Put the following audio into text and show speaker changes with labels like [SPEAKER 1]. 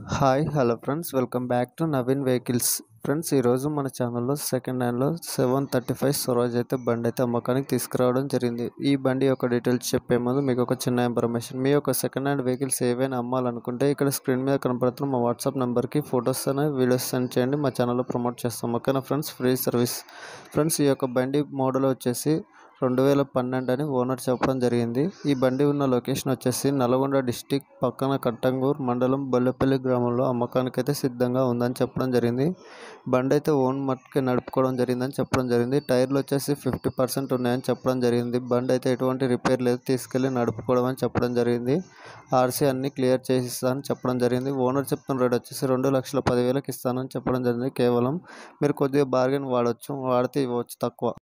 [SPEAKER 1] hi hello friends welcome back to Naveen vehicles friends ఈరోజు మన ఛానల్లో సెకండ్ హ్యాండ్లో సెవెన్ థర్టీ ఫైవ్ స్వరాజ్ అయితే బండి అయితే అమ్మకానికి తీసుకురావడం జరిగింది ఈ బండి యొక్క డీటెయిల్స్ చెప్పే ముందు మీకు ఒక చిన్న ఇన్ఫర్మేషన్ మీ యొక్క సెకండ్ హ్యాండ్ వెహికల్స్ ఏవైనా అమ్మాలనుకుంటే ఇక్కడ స్క్రీన్ మీద కనపడుతున్న మా వాట్సాప్ నెంబర్కి ఫొటోస్ అనేవి వీడియోస్ సెండ్ చేయండి మా ఛానల్లో ప్రమోట్ చేస్తాం ఓకేనా ఫ్రెండ్స్ ఫ్రీ సర్వీస్ ఫ్రెండ్స్ ఈ యొక్క బండి మోడల్ వచ్చేసి రెండు వేల పన్నెండు అని ఓనర్ చెప్పడం జరిగింది ఈ బండి ఉన్న లొకేషన్ వచ్చేసి నల్గొండ డిస్టిక్ పక్కన కట్టంగూర్ మండలం బొల్లపల్లి గ్రామంలో అమ్మకానికి అయితే సిద్ధంగా ఉందని చెప్పడం జరిగింది బండి అయితే ఓన్ మట్టుకే నడుపుకోవడం జరిగిందని చెప్పడం జరిగింది టైర్లు వచ్చేసి ఫిఫ్టీ పర్సెంట్ ఉన్నాయని చెప్పడం జరిగింది బండి అయితే ఎటువంటి రిపేర్ లేదు తీసుకెళ్ళి నడుపుకోవడం అని చెప్పడం జరిగింది ఆర్సీ అన్ని క్లియర్ చేసి ఇస్తానని చెప్పడం జరిగింది ఓనర్ చెప్తున్న రేట్ వచ్చేసి రెండు లక్షల పదివేలకు ఇస్తానని చెప్పడం జరిగింది కేవలం మీరు కొద్దిగా బార్గెన్ వాడచ్చు వాడితే ఇవ్వచ్చు తక్కువ